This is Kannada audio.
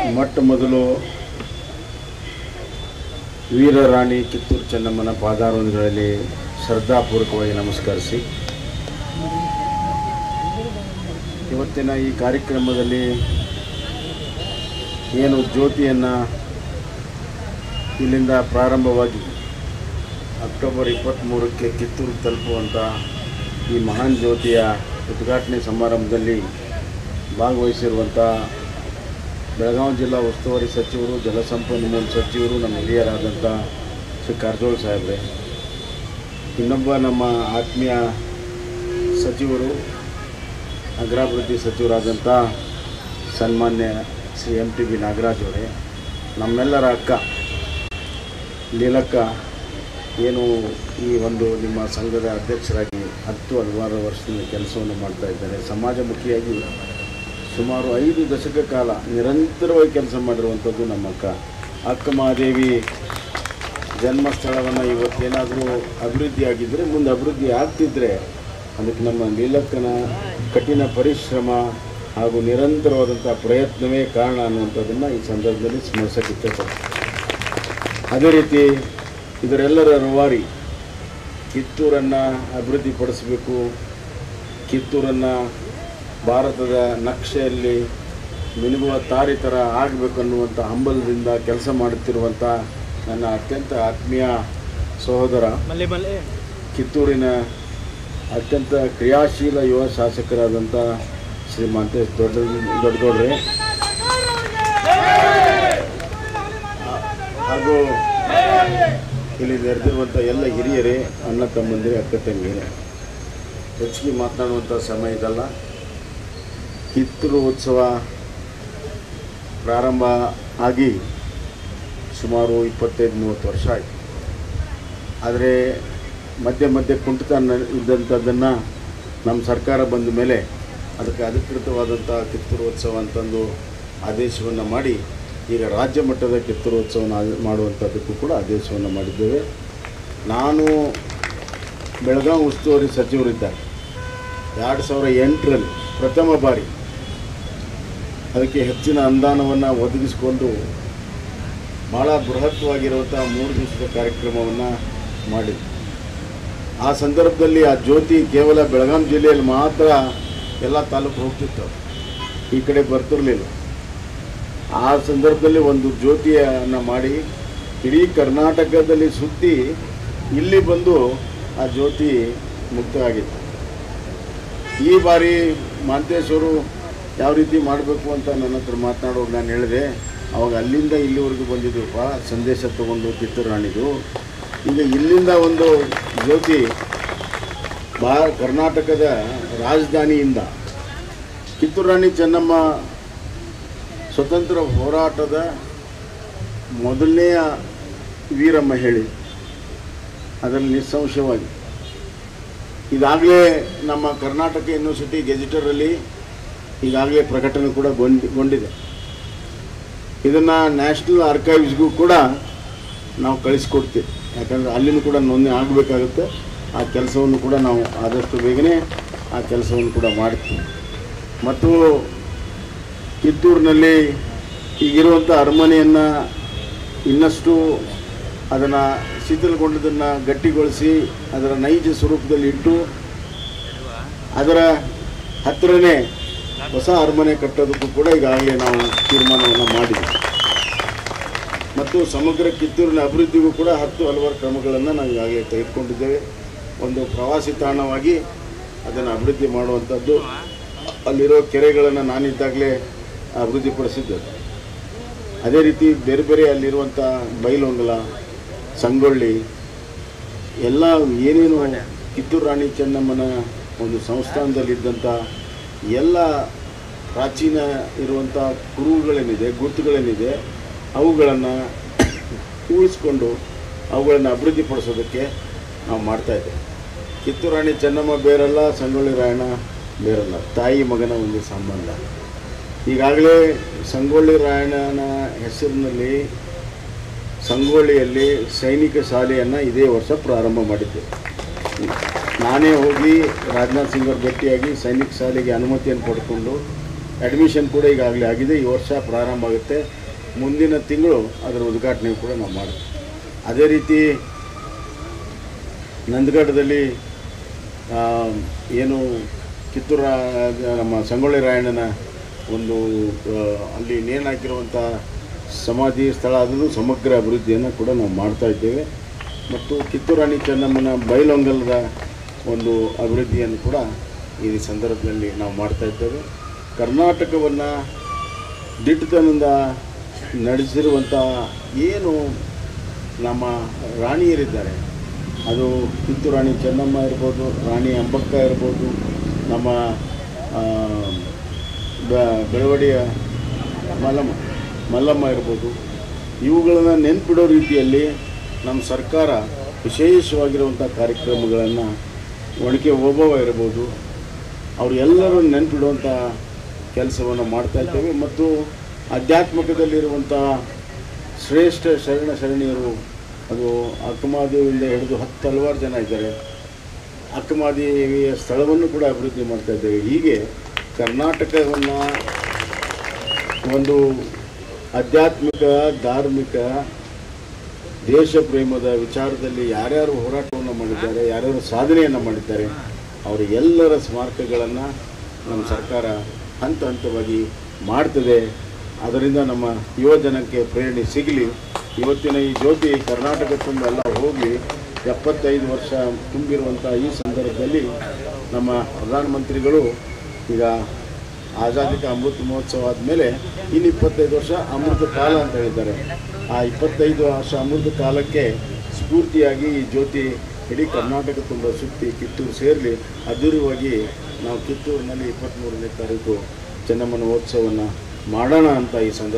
ಮೊಟ್ಟ ಮೊದಲು ವೀರರಾಣಿ ಕಿತ್ತೂರು ಚೆನ್ನಮ್ಮನ ಪಾದಾರಗಳಲ್ಲಿ ಶ್ರದ್ಧಾಪೂರ್ವಕವಾಗಿ ನಮಸ್ಕರಿಸಿ ಇವತ್ತಿನ ಈ ಕಾರ್ಯಕ್ರಮದಲ್ಲಿ ಏನು ಜ್ಯೋತಿಯನ್ನು ಇಲ್ಲಿಂದ ಪ್ರಾರಂಭವಾಗಿ ಅಕ್ಟೋಬರ್ ಇಪ್ಪತ್ತ್ಮೂರಕ್ಕೆ ಕಿತ್ತೂರು ತಲುಪುವಂಥ ಈ ಮಹಾನ್ ಜ್ಯೋತಿಯ ಉದ್ಘಾಟನೆ ಸಮಾರಂಭದಲ್ಲಿ ಭಾಗವಹಿಸಿರುವಂಥ ಬೆಳಗಾವಿ ಜಿಲ್ಲಾ ಉಸ್ತುವಾರಿ ಸಚಿವರು ಜಲಸಂಪನ್ಮೂಲ ಸಚಿವರು ನಮ್ಮ ಹಿರಿಯರಾದಂಥ ಶ್ರೀ ಕಾರಜೋಳ ಸಾಹೇಬ್ರೆ ಇನ್ನೊಬ್ಬ ನಮ್ಮ ಆತ್ಮೀಯ ಸಚಿವರು ನಗರಾಭಿವೃದ್ಧಿ ಸಚಿವರಾದಂಥ ಸನ್ಮಾನ್ಯ Shri M T B Nagaraj ಅವರೇ ನಮ್ಮೆಲ್ಲರ ಅಕ್ಕ ಲೀಲಕ್ಕ ಏನು ಈ ಒಂದು ನಿಮ್ಮ ಸಂಘದ ಅಧ್ಯಕ್ಷರಾಗಿ ಹತ್ತು ಹಲವಾರು ವರ್ಷದಿಂದ ಕೆಲಸವನ್ನು ಮಾಡ್ತಾ ಇದ್ದಾರೆ ಸಮಾಜಮುಖಿಯಾಗಿ ಸುಮಾರು ಐದು ದಶಕ ಕಾಲ ನಿರಂತರವಾಗಿ ಕೆಲಸ ಮಾಡಿರುವಂಥದ್ದು ನಮ್ಮ ಅಕ್ಕ ಅಕ್ಕ ಮಹಾದೇವಿ ಜನ್ಮಸ್ಥಳವನ್ನು ಇವತ್ತೇನಾದರೂ ಅಭಿವೃದ್ಧಿ ಆಗಿದ್ದರೆ ಮುಂದೆ ಅಭಿವೃದ್ಧಿ ಆಗ್ತಿದ್ರೆ ಅದಕ್ಕೆ ನಮ್ಮ ಲೀಲಕ್ಕನ ಕಠಿಣ ಪರಿಶ್ರಮ ಹಾಗೂ ನಿರಂತರವಾದಂಥ ಪ್ರಯತ್ನವೇ ಕಾರಣ ಅನ್ನುವಂಥದ್ದನ್ನು ಈ ಸಂದರ್ಭದಲ್ಲಿ ಸ್ಮರಿಸಕ್ಕೆ ಇಷ್ಟಪಡ್ತೀನಿ ಅದೇ ರೀತಿ ಇದರೆಲ್ಲರ ರೂವಾರಿ ಕಿತ್ತೂರನ್ನು ಅಭಿವೃದ್ಧಿಪಡಿಸಬೇಕು ಕಿತ್ತೂರನ್ನು ಭಾರತದ ನಕ್ಷೆಯಲ್ಲಿ ಮಿನುಗುವ ತಾರಿ ಥರ ಆಗಬೇಕು ಅನ್ನುವಂಥ ಹಂಬಲದಿಂದ ಕೆಲಸ ಮಾಡುತ್ತಿರುವಂಥ ನನ್ನ ಅತ್ಯಂತ ಆತ್ಮೀಯ ಸಹೋದರ ಮಲ್ಲೆ ಮಲ್ಲೆ ಕಿತ್ತೂರಿನ ಅತ್ಯಂತ ಕ್ರಿಯಾಶೀಲ ಯುವ ಶಾಸಕರಾದಂಥ ಶ್ರೀ ಮಾಂತೇಶ್ ದೊಡ್ಡ ದೊಡ್ಡಗೌಡ್ರೆ ಹಾಗೂ ಇಲ್ಲಿ ನೆರೆದಿರುವಂಥ ಎಲ್ಲ ಹಿರಿಯರೇ ಅಣ್ಣ ತಮ್ಮಂದಿರೇ ಅಕ್ಕ ತಂಗಿಯರೇ ಹೆಚ್ಚಿಗೆ ಮಾತನಾಡುವಂಥ ಸಮಯ ಇದಲ್ಲ ಕಿತ್ತೂರು ಉತ್ಸವ ಪ್ರಾರಂಭ ಆಗಿ ಸುಮಾರು ಇಪ್ಪತ್ತೈದು ಮೂವತ್ತು ವರ್ಷ ಆಯಿತು ಆದರೆ ಮಧ್ಯೆ ಮಧ್ಯೆ ಕುಂಠಿತ ನ- ಇದ್ದಂಥದ್ದನ್ನು ನಮ್ಮ ಸರ್ಕಾರ ಬಂದ ಮೇಲೆ ಅದಕ್ಕೆ ಅಧಿಕೃತವಾದಂಥ ಕಿತ್ತೂರು ಉತ್ಸವ ಅಂತಂದು ಆದೇಶವನ್ನು ಮಾಡಿ ಈಗ ರಾಜ್ಯ ಮಟ್ಟದ ಕಿತ್ತೂರು ಉತ್ಸವನ ಆ- ಮಾಡುವಂಥದ್ದಕ್ಕೂ ಕೂಡ ಆದೇಶವನ್ನು ಮಾಡಿದ್ದೇವೆ ನಾನು ಬೆಳಗಾವಿ ಉಸ್ತುವಾರಿ ಸಚಿವರಿದ್ದಾರೆ ಎರಡು ಸಾವಿರ ಎಂಟರಲ್ಲಿ ಪ್ರಥಮ ಬಾರಿ ಅದಕ್ಕೆ ಹೆಚ್ಚಿನ ಅನುದಾನವನ್ನು ಒದಗಿಸಿಕೊಂಡು ಭಾಳ ಬೃಹತ್ವಾಗಿರುವಂಥ ಮೂರು ದಿವಸದ ಕಾರ್ಯಕ್ರಮವನ್ನು ಮಾಡಿದ್ವಿ ಆ ಸಂದರ್ಭದಲ್ಲಿ ಆ ಜ್ಯೋತಿ ಕೇವಲ ಬೆಳಗಾಂ ಜಿಲ್ಲೆಯಲ್ಲಿ ಮಾತ್ರ ಎಲ್ಲ ತಾಲೂಕು ಹೋಗ್ತಿತ್ತು ಈ ಕಡೆ ಬರ್ತಿರಲಿಲ್ಲ ಆ ಸಂದರ್ಭದಲ್ಲಿ ಒಂದು ಜ್ಯೋತಿಯನ್ನು ಮಾಡಿ ಇಡೀ ಕರ್ನಾಟಕದಲ್ಲಿ ಸುತ್ತಿ ಇಲ್ಲಿ ಬಂದು ಆ ಜ್ಯೋತಿ ಮುಕ್ತ ಆಗಿತ್ತು ಈ ಬಾರಿ ಮಾಂತೇಶ್ವರು ಯಾವ ರೀತಿ ಮಾಡಬೇಕು ಅಂತ ನನ್ನ ಹತ್ರ ಮಾತನಾಡುವಾಗ ನಾನು ಹೇಳಿದೆ ಅವಾಗ ಅಲ್ಲಿಂದ ಇಲ್ಲಿವರೆಗೂ ಬಂದಿದ್ವಪ್ಪ ಸಂದೇಶ ತಗೊಂಡು ಕಿತ್ತೂರು ರಾಣಿದು ಈಗ ಇಲ್ಲಿಂದ ಒಂದು ಜ್ಯೋತಿ ಬಾ ಕರ್ನಾಟಕದ ರಾಜಧಾನಿಯಿಂದ ಕಿತ್ತೂರು ರಾಣಿ ಚೆನ್ನಮ್ಮ ಸ್ವತಂತ್ರ ಹೋರಾಟದ ಮೊದಲನೆಯ ವೀರ ಮಹಿಳೆ ಅದರಲ್ಲಿ ನಿಸ್ಸಂಶಯವಾಗಿ ಈಗಾಗಲೇ ನಮ್ಮ ಕರ್ನಾಟಕ ಯೂನಿವರ್ಸಿಟಿ ಗೆಜೆಟರಲ್ಲಿ ಈಗಾಗಲೇ ಪ್ರಕಟಣೆ ಕೂಡ ಗೊಂಡಿ ಗೊಂಡಿದೆ ಇದನ್ನು ನ್ಯಾಷನಲ್ ಆರ್ಕೈವ್ಸ್ಗೂ ಕೂಡ ನಾವು ಕಳಿಸ್ಕೊಡ್ತೀವಿ ಯಾಕಂದರೆ ಅಲ್ಲಿನೂ ಕೂಡ ನೋಂದಣಿ ಆಗಬೇಕಾಗುತ್ತೆ ಆ ಕೆಲಸವನ್ನು ಕೂಡ ನಾವು ಆದಷ್ಟು ಬೇಗನೆ ಆ ಕೆಲಸವನ್ನು ಕೂಡ ಮಾಡ್ತೀವಿ ಮತ್ತು ಕಿತ್ತೂರಿನಲ್ಲಿ ಈಗಿರುವಂಥ ಅರಮನೆಯನ್ನು ಇನ್ನಷ್ಟು ಅದನ್ನು ಶಿಥಿಲಗೊಂಡದನ್ನು ಗಟ್ಟಿಗೊಳಿಸಿ ಅದರ ನೈಜ ಸ್ವರೂಪದಲ್ಲಿ ಇಟ್ಟು ಅದರ ಹತ್ತಿರನೇ ಹೊಸ ಅರಮನೆ ಕಟ್ಟೋದಕ್ಕೂ ಕೂಡ ಈಗಾಗಲೇ ನಾವು ತೀರ್ಮಾನವನ್ನು ಮಾಡಿದ್ವಿ ಮತ್ತು ಸಮಗ್ರ ಕಿತ್ತೂರಿನ ಅಭಿವೃದ್ಧಿಗೂ ಕೂಡ ಹತ್ತು ಹಲವಾರು ಕ್ರಮಗಳನ್ನು ನಾವು ಈಗಾಗಲೇ ತೆಗೆದುಕೊಂಡಿದ್ದೇವೆ ಒಂದು ಪ್ರವಾಸಿ ತಾಣವಾಗಿ ಅದನ್ನು ಅಭಿವೃದ್ಧಿ ಮಾಡುವಂಥದ್ದು ಅಲ್ಲಿರೋ ಕೆರೆಗಳನ್ನು ನಾನಿದ್ದಾಗಲೇ ಅಭಿವೃದ್ಧಿಪಡಿಸಿದ್ದೆ ಅದೇ ರೀತಿ ಬೇರೆ ಬೇರೆ ಅಲ್ಲಿರುವಂಥ ಬೈಲೊಂಗಲ ಸಂಗೊಳ್ಳಿ ಎಲ್ಲ ಏನೇನು ಕಿತ್ತೂರು ರಾಣಿ ಚೆನ್ನಮ್ಮನ ಒಂದು ಸಂಸ್ಥಾನದಲ್ಲಿದ್ದಂಥ ಎಲ್ಲ ಪ್ರಾಚೀನ ಇರುವಂಥ ಕುರುಹುಗಳೇನಿದೆ ಗುರುತುಗಳೇನಿದೆ ಅವುಗಳನ್ನು ಉಳಿಸ್ಕೊಂಡು ಅವುಗಳನ್ನು ಅಭಿವೃದ್ಧಿಪಡಿಸೋದಕ್ಕೆ ನಾವು ಮಾಡ್ತಾಯಿದ್ದೇವೆ ಕಿತ್ತೂರು ರಾಣಿ ಚೆನ್ನಮ್ಮ ಬೇರಲ್ಲ ಸಂಗೊಳ್ಳಿ ರಾಯಣ್ಣ ಬೇರಲ್ಲ ತಾಯಿ ಮಗನ ಒಂದು ಸಂಬಂಧ ಈಗಾಗಲೇ ಸಂಗೊಳ್ಳಿ ರಾಯಣ್ಣನ ಹೆಸರಿನಲ್ಲಿ ಸಂಗೊಳ್ಳಿಯಲ್ಲಿ ಸೈನಿಕ ಶಾಲೆಯನ್ನು ಇದೇ ವರ್ಷ ಪ್ರಾರಂಭ ಮಾಡಿದ್ದೆ ನಾನೇ ಹೋಗಿ ರಾಜನಾಥ್ ಸಿಂಗ್ ಅವ್ರ ಭೇಟಿಯಾಗಿ ಸೈನಿಕ ಶಾಲೆಗೆ ಅನುಮತಿಯನ್ನು ಪಡ್ಕೊಂಡು ಅಡ್ಮಿಷನ್ ಕೂಡ ಈಗಾಗಲೇ ಆಗಿದೆ ಈ ವರ್ಷ ಪ್ರಾರಂಭ ಆಗುತ್ತೆ ಮುಂದಿನ ತಿಂಗಳು ಅದರ ಉದ್ಘಾಟನೆ ಕೂಡ ನಾವು ಮಾಡ್ತೀವಿ ಅದೇ ರೀತಿ ನಂದಗಡದಲ್ಲಿ ಆ, ಏನು ಕಿತ್ತೂರ ನಮ್ಮ ಸಂಗೊಳ್ಳಿ ರಾಯಣ್ಣನ ಒಂದು ಆ, ಅಲ್ಲಿ ನೇಣಾಕಿರುವಂಥ ಸಮಾಧಿ ಸ್ಥಳ ಅದನ್ನು ಸಮಗ್ರ ಅಭಿವೃದ್ಧಿಯನ್ನು ಕೂಡ ನಾವು ಮಾಡ್ತಾ ಇದ್ದೇವೆ ಮತ್ತು ಕಿತ್ತೂರು ರಾಣಿ ಚೆನ್ನಮ್ಮನ ಬೈಲೊಂಗಲದ ಒಂದು ಅಭಿವೃದ್ಧಿಯನ್ನು ಕೂಡ ಈ ಸಂದರ್ಭದಲ್ಲಿ ನಾವು ಮಾಡ್ತಾ ಇದ್ದೇವೆ ಕರ್ನಾಟಕವನ್ನು ದಿಟ್ಟತನದಿಂದ ನಡೆಸಿರುವಂಥ ಏನು ನಮ್ಮ ರಾಣಿಯರಿದ್ದಾರೆ ಅದು ಕಿತ್ತೂರು ರಾಣಿ ಚೆನ್ನಮ್ಮ ಇರ್ಬೋದು ರಾಣಿ ಅಂಬಕ್ಕ ಇರ್ಬೋದು ನಮ್ಮ ಆ, ಬೆ- ಬೆಳವಡಿಯ ಮಲ್ಲಮ್ಮ ಮಲ್ಲಮ್ಮ ಇರ್ಬೋದು ಇವುಗಳನ್ನು ನೆನ್ಪಿಡೋ ರೀತಿಯಲ್ಲಿ ನಮ್ಮ ಸರ್ಕಾರ ವಿಶೇಷವಾಗಿರುವಂಥ ಕಾರ್ಯಕ್ರಮಗಳನ್ನು ಒಣಕೆ ಓಬವ್ವ ಇರ್ಬೋದು ಅವರು ಎಲ್ಲರೂ ನೆನ್ಪಿಡುವಂಥ ಕೆಲಸವನ್ನು ಮಾಡ್ತಾ ಇದ್ದೇವೆ ಮತ್ತು ಆಧ್ಯಾತ್ಮಿಕದಲ್ಲಿರುವಂಥ ಶ್ರೇಷ್ಠ ಶರಣ ಶರಣಿಯರು ಅದು ಅಕ್ಕಮಾದೇವಿಯಿಂದ ಹಿಡಿದು ಹತ್ತು ಹಲವಾರು ಜನ ಇದ್ದಾರೆ ಅಕ್ಕಮಾದೇವಿಯ ಸ್ಥಳವನ್ನು ಕೂಡ ಅಭಿವೃದ್ಧಿ ಮಾಡ್ತಾ ಇದ್ದೇವೆ ಹೀಗೆ ಕರ್ನಾಟಕವನ್ನು ಒಂದು ಆಧ್ಯಾತ್ಮಿಕ ಧಾರ್ಮಿಕ ದೇಶ ಪ್ರೇಮದ ವಿಚಾರದಲ್ಲಿ ಯಾರ್ಯಾರು ಹೋರಾಟವನ್ನು ಮಾಡಿದ್ದಾರೆ ಯಾರ್ಯಾರು ಸಾಧನೆಯನ್ನು ಮಾಡಿದ್ದಾರೆ ಅವರ ಎಲ್ಲರ ಸ್ಮಾರಕಗಳನ್ನು ನಮ್ಮ ಸರ್ಕಾರ ಹಂತ ಹಂತವಾಗಿ ಮಾಡ್ತದೆ ಅದರಿಂದ ನಮ್ಮ ಯುವ ಜನಕ್ಕೆ ಪ್ರೇರಣೆ ಸಿಗಲಿ ಇವತ್ತಿನ ಈ ಜ್ಯೋತಿ ಕರ್ನಾಟಕ ತುಂಬ ಎಲ್ಲ ಹೋಗಲಿ ಎಪ್ಪತ್ತೈದು ವರ್ಷ ತುಂಬಿರುವಂಥ ಈ ಸಂದರ್ಭದಲ್ಲಿ ನಮ್ಮ ಪ್ರಧಾನಮಂತ್ರಿಗಳು ಈಗ ಆಜಾದಿ ಕಾ ಅಮೃತ ಮಹೋತ್ಸವ ಆದಮೇಲೆ ಇನ್ನು ಇಪ್ಪತ್ತೈದು ವರ್ಷ ಅಮೃತ ಕಾಲ ಅಂತ ಹೇಳಿದ್ದಾರೆ ಆ ಇಪ್ಪತ್ತೈದು ವರ್ಷ ಅಮೃತ ಕಾಲಕ್ಕೆ ಸ್ಫೂರ್ತಿಯಾಗಿ ಈ ಜ್ಯೋತಿ ಇಡೀ ಕರ್ನಾಟಕ ತುಂಬ ಸುತ್ತಿ ಕಿತ್ತೂರು ಸೇರಲಿ ಅದ್ದೂರಿಯಾಗಿ ನಾವು ಕಿತ್ತೂರಿನಲ್ಲಿ ಇಪ್ಪತ್ತ್ಮೂರನೇ ತಾರೀಕು ಚೆನ್ನಮ್ಮನ ಉತ್ಸವವನ್ನು ಮಾಡೋಣ ಅಂತ ಈ ಸಂದರ್ಭ